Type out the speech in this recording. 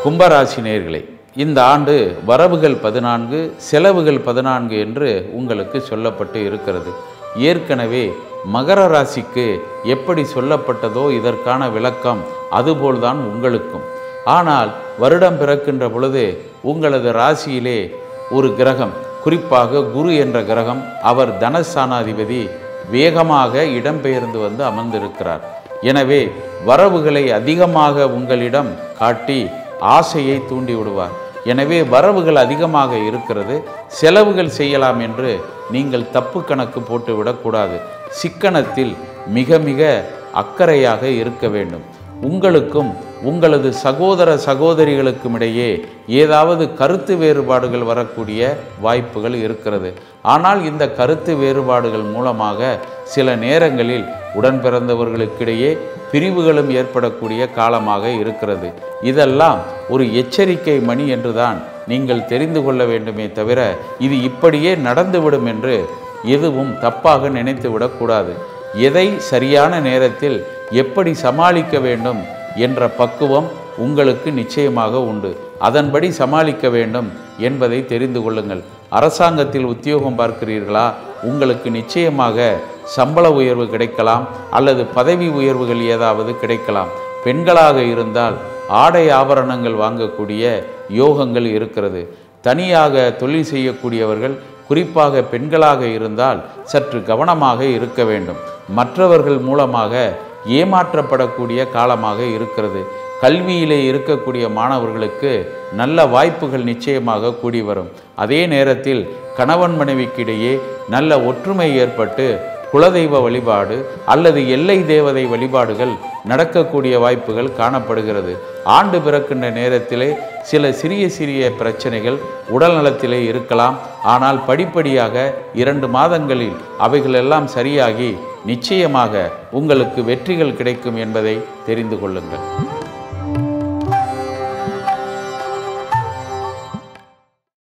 கும்பராசி நேயர்களே இந்த ஆண்டு வரவுகள் பதினான்கு செலவுகள் பதினான்கு என்று உங்களுக்கு சொல்லப்பட்டு இருக்கிறது ஏற்கனவே மகர ராசிக்கு எப்படி சொல்லப்பட்டதோ இதற்கான விளக்கம் அதுபோல்தான் உங்களுக்கும் ஆனால் வருடம் பிறக்கின்ற பொழுது உங்களது ராசியிலே ஒரு கிரகம் குறிப்பாக குரு என்ற கிரகம் அவர் தனஸ்தானாதிபதி வேகமாக இடம்பெயர்ந்து வந்து அமர்ந்திருக்கிறார் எனவே வரவுகளை அதிகமாக உங்களிடம் காட்டி ஆசையை தூண்டி விடுவார் எனவே வரவுகள் அதிகமாக இருக்கிறது செலவுகள் செய்யலாம் என்று நீங்கள் தப்பு கணக்கு போட்டு விடக்கூடாது சிக்கனத்தில் மிக மிக அக்கறையாக இருக்க வேண்டும் உங்களுக்கும் உங்களது சகோதர சகோதரிகளுக்கும் இடையே ஏதாவது கருத்து வேறுபாடுகள் வரக்கூடிய வாய்ப்புகள் இருக்கிறது ஆனால் இந்த கருத்து வேறுபாடுகள் மூலமாக சில நேரங்களில் உடன் பிறந்தவர்களுக்கிடையே பிரிவுகளும் ஏற்படக்கூடிய காலமாக இருக்கிறது இதெல்லாம் ஒரு எச்சரிக்கை மணி என்றுதான் நீங்கள் தெரிந்து கொள்ள வேண்டுமே தவிர இது இப்படியே நடந்துவிடும் என்று எதுவும் தப்பாக நினைத்து விடக்கூடாது எதை சரியான நேரத்தில் எப்படி சமாளிக்க வேண்டும் என்ற பக்குவம் உங்களுக்கு நிச்சயமாக உண்டு அதன்படி சமாளிக்க வேண்டும் என்பதை தெரிந்து கொள்ளுங்கள் அரசாங்கத்தில் உத்தியோகம் பார்க்கிறீர்களா உங்களுக்கு நிச்சயமாக சம்பள உயர்வு கிடைக்கலாம் அல்லது பதவி உயர்வுகள் ஏதாவது கிடைக்கலாம் பெண்களாக இருந்தால் ஆடை ஆபரணங்கள் வாங்கக்கூடிய யோகங்கள் இருக்கிறது தனியாக தொழில் செய்யக்கூடியவர்கள் குறிப்பாக பெண்களாக இருந்தால் சற்று கவனமாக இருக்க வேண்டும் மற்றவர்கள் மூலமாக ஏமாற்றப்படக்கூடிய காலமாக இருக்கிறது கல்வியிலே இருக்கக்கூடிய மாணவர்களுக்கு நல்ல வாய்ப்புகள் நிச்சயமாக கூடி வரும் அதே நேரத்தில் கணவன் மனைவிக்கிடையே நல்ல ஒற்றுமை ஏற்பட்டு குலதெய்வ வழிபாடு அல்லது எல்லை தேவதை வழிபாடுகள் நடக்கக்கூடிய வாய்ப்புகள் காணப்படுகிறது ஆண்டு பிறக்கின்ற நேரத்திலே சில சிறிய சிறிய பிரச்சனைகள் உடல் நலத்திலே இருக்கலாம் ஆனால் படிப்படியாக இரண்டு மாதங்களில் அவைகளெல்லாம் சரியாகி நிச்சயமாக உங்களுக்கு வெற்றிகள் கிடைக்கும் என்பதை தெரிந்து கொள்ளுங்கள்